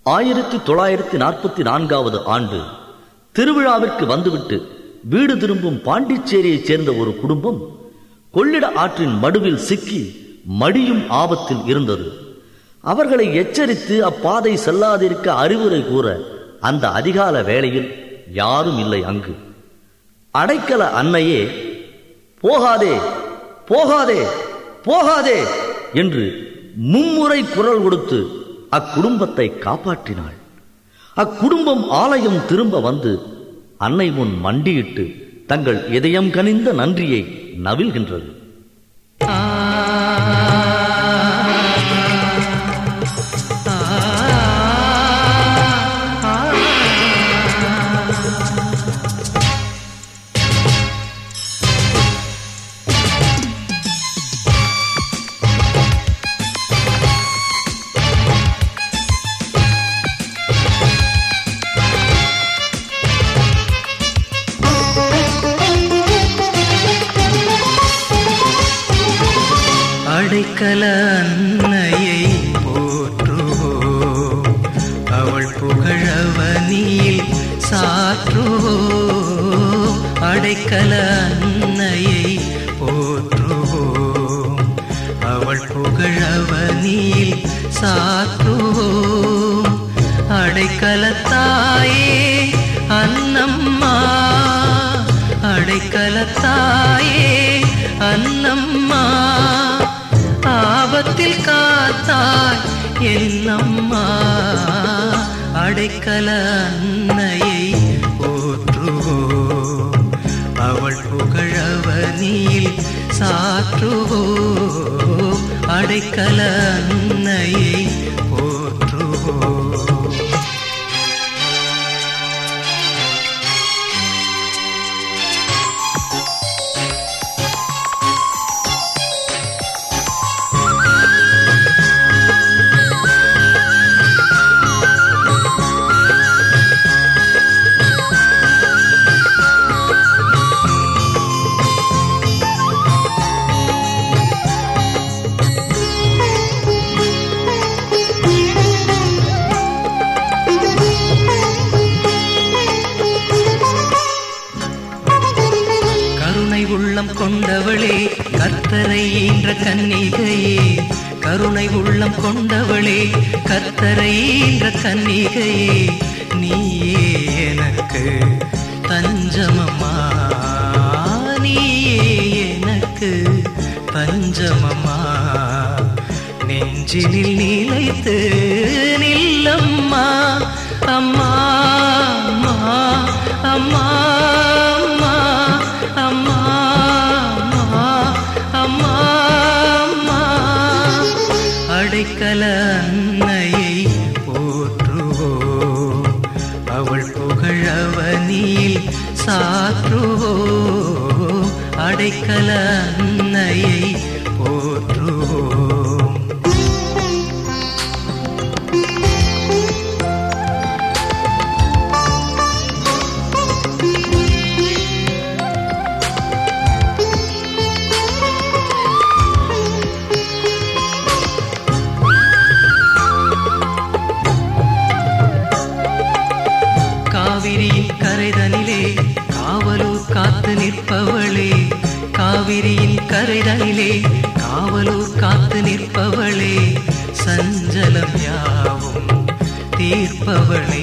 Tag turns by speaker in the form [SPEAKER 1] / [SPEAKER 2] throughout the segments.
[SPEAKER 1] ஆயிரத்தி தொள்ளாயிரத்தி நாற்பத்தி நான்காவது ஆண்டு திருவிழாவிற்கு வந்துவிட்டு வீடு திரும்பும் பாண்டிச்சேரியைச் சேர்ந்த ஒரு குடும்பம் கொள்ளிட ஆற்றின் மடுவில் சிக்கி மடியும் ஆபத்தில் இருந்தது அவர்களை எச்சரித்து அப்பாதை செல்லாதிருக்க அறிவுரை கூற அந்த அதிகால வேளையில் யாரும் இல்லை அங்கு அடைக்கல அன்னையே போகாதே போகாதே போகாதே என்று மும்முறை குரல் கொடுத்து அக்குடும்பத்தை காப்பாற்றினாள் அக்குடும்பம் ஆலயம் திரும்ப வந்து அன்னை முன் மண்டியிட்டு தங்கள் இதயம் கனிந்த நன்றியை நவில்கின்றது
[SPEAKER 2] அடைக்கல அன்னையை போற்றுவோம் அவள் புகழவனியில் சாற்றுவோம் அடைக்கல அன்னையை போற்றுவோம் அவள் புகழவனியில் சாற்றுவோம் அடைக்கலத்தாயே அன்னம்மா அடைக்கலத்தாயே அன்னம்மா ஆபத்தில் காத்தாய் என்னம்மா அடைக்கல அன்னையை போற்றுவோம் அவள் புகழவனியில் சாற்றுவோம் அடைக்கல அன்னையை போற்றுவோம் கருணை உள்ளம் கொண்டவளே கர்த்தரை ஈன்ற கன்னிகையே கருணை உள்ளம் கொண்டவளே கர்த்தரை ஈன்ற கன்னிகையே நீயே எனக்கு தஞ்சமம்மா நீயே எனக்கு தஞ்சமம்மா நெஞ்சினில் நிலைத்து நில்லம்மா அம்மா அம்மா அம்மா அம்மா அம்மா அம்மா அம்மா அம்மா அடைக்கல அன்னையை போற்றுவோம் அவள் புகழவனில் சாற்றுவோம் அடைக்கல அன்னையை போற்றுவோம் காவிரியின் கரைதனிலே காவலூர் காத்து நிற்பவளே காவிரியின் கரைதனிலே காவலூர் காத்து நிற்பவளே சஞ்சலம் யாவும் தீர்ப்பவளே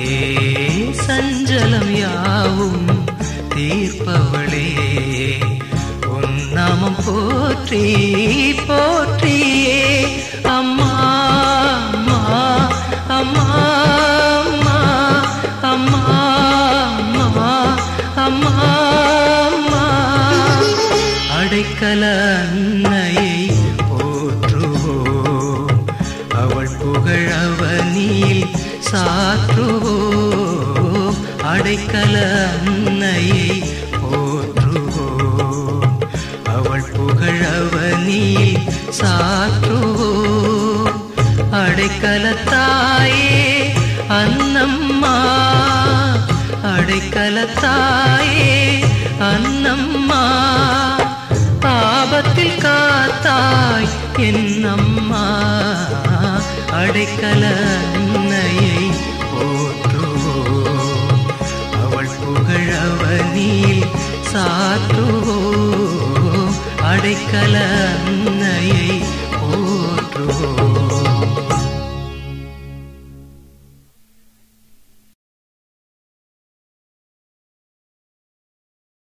[SPEAKER 2] சஞ்சலம் யாவும் தீர்ப்பவளே உன் நாமம் போற்றி போற்றியே அம்மா அம்மா அம்மா அம்மா அம்மா அம்மா அம்மா அம்மா அடைக்கல அன்னையை போற்றுவோம் அவள் புகழவனில் சாற்றுவோம் அடைக்கல அன்னையை போற்றுவோம் அவள் புகழவனில் சாற்றுவோம் அடைக்கலத்தாயே அன்னம்மா அடைக்கலத்தாயே அன்னம்மா ஆபத்தில் காத்தாய் என்னம்மா அடைக்கல அன்னையை போற்றுவோம் அவள் புகழவனில் சாற்றுவோம் அடைக்கல அன்னையை போற்றுவோம்